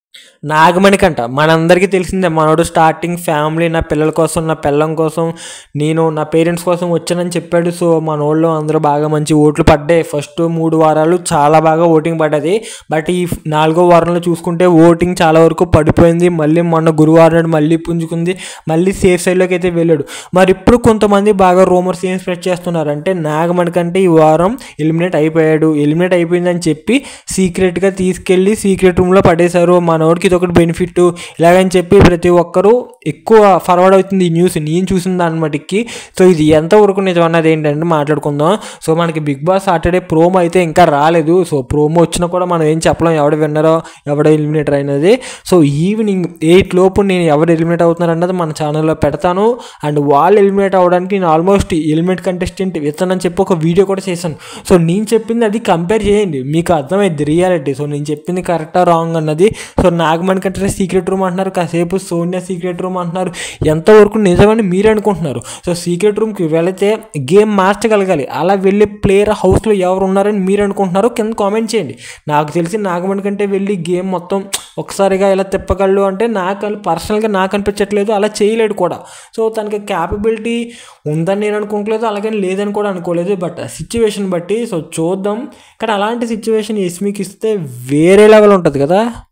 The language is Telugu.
నాగమణికంట మనందరికీ తెలిసిందే మనోడు స్టార్టింగ్ ఫ్యామిలీ నా పిల్లల కోసం నా పిల్లం కోసం నేను నా పేరెంట్స్ కోసం వచ్చానని చెప్పాడు సో మన వాళ్ళు అందరూ బాగా మంచి ఓట్లు పడ్డాయి ఫస్ట్ మూడు వారాలు చాలా బాగా ఓటింగ్ పడ్డది బట్ ఈ నాలుగో వారంలో చూసుకుంటే ఓటింగ్ చాలా వరకు పడిపోయింది మళ్ళీ మొన్న గురువారం నాడు మళ్ళీ పుంజుకుంది మళ్ళీ సేఫ్ సైడ్లోకి అయితే వెళ్ళాడు మరి ఇప్పుడు కొంతమంది బాగా రూమర్స్ ఏం స్ప్రెడ్ చేస్తున్నారు అంటే నాగమణి కంటే ఈ వారం ఎలిమినేట్ అయిపోయాడు ఎలిమినేట్ అయిపోయిందని చెప్పి సీక్రెట్గా తీసుకెళ్ళి సీక్రెట్ రూమ్లో పడేశారు మనోడికి ఇది ఒకటి బెనిఫిట్ ఇలాగని చెప్పి ప్రతి ఒక్కరూ ఎక్కువ ఫార్వర్డ్ అవుతుంది ఈ న్యూస్ నేను చూసిన దాని మటుకి సో ఇది ఎంతవరకు నిజం అన్నది ఏంటంటే మాట్లాడుకుందాం సో మనకి బిగ్ బాస్ సాటర్డే ప్రోమో అయితే ఇంకా రాలేదు సో ప్రోమో వచ్చినా కూడా మనం ఏం చెప్పలేం ఎవడు విన్నరో ఎవడ ఎలిమినేటర్ అయినది సో ఈవినింగ్ ఎయిట్ లోపు నేను ఎవరు ఎలిమినేట్ అవుతున్నారు అన్నది మన ఛానల్లో పెడతాను అండ్ వాళ్ళు ఎలిమినేట్ అవ్వడానికి నేను ఆల్మోస్ట్ ఎలిమినేట్ కంటెస్టెంట్ ఇతనని చెప్పి ఒక వీడియో కూడా చేశాను సో నేను చెప్పింది అది కంపేర్ చేయండి మీకు అర్థమైంది రియాలిటీ సో నేను చెప్పింది కరెక్టా రాంగ్ అన్నది సో నాగమణి కంటే సీక్రెట్ రూమ్ అంటున్నారు కాసేపు సోనియా సీక్రెట్ రూమ్ అంటున్నారు ఎంతవరకు నిజమని మీరు అనుకుంటున్నారు సో సీక్రెట్ రూమ్కి వెళితే గేమ్ మార్చగలగాలి అలా వెళ్ళి ప్లేయర్ హౌస్లో ఎవరు ఉన్నారని మీరు అనుకుంటున్నారో కింద కామెంట్ చేయండి నాకు తెలిసి నాగమణి కంటే వెళ్ళి గేమ్ మొత్తం ఒకసారిగా ఇలా తిప్పగలడు అంటే నాకు అది పర్సనల్గా నాకు అనిపించట్లేదు అలా చేయలేడు కూడా సో తనకి క్యాపబిలిటీ ఉందని నేను అనుకోవట్లేదు అలాగని లేదని కూడా అనుకోలేదు బట్ సిచ్యువేషన్ బట్టి సో చూద్దాం కానీ అలాంటి సిచ్యువేషన్ ఎస్మికి ఇస్తే వేరే లెవెల్ ఉంటుంది కదా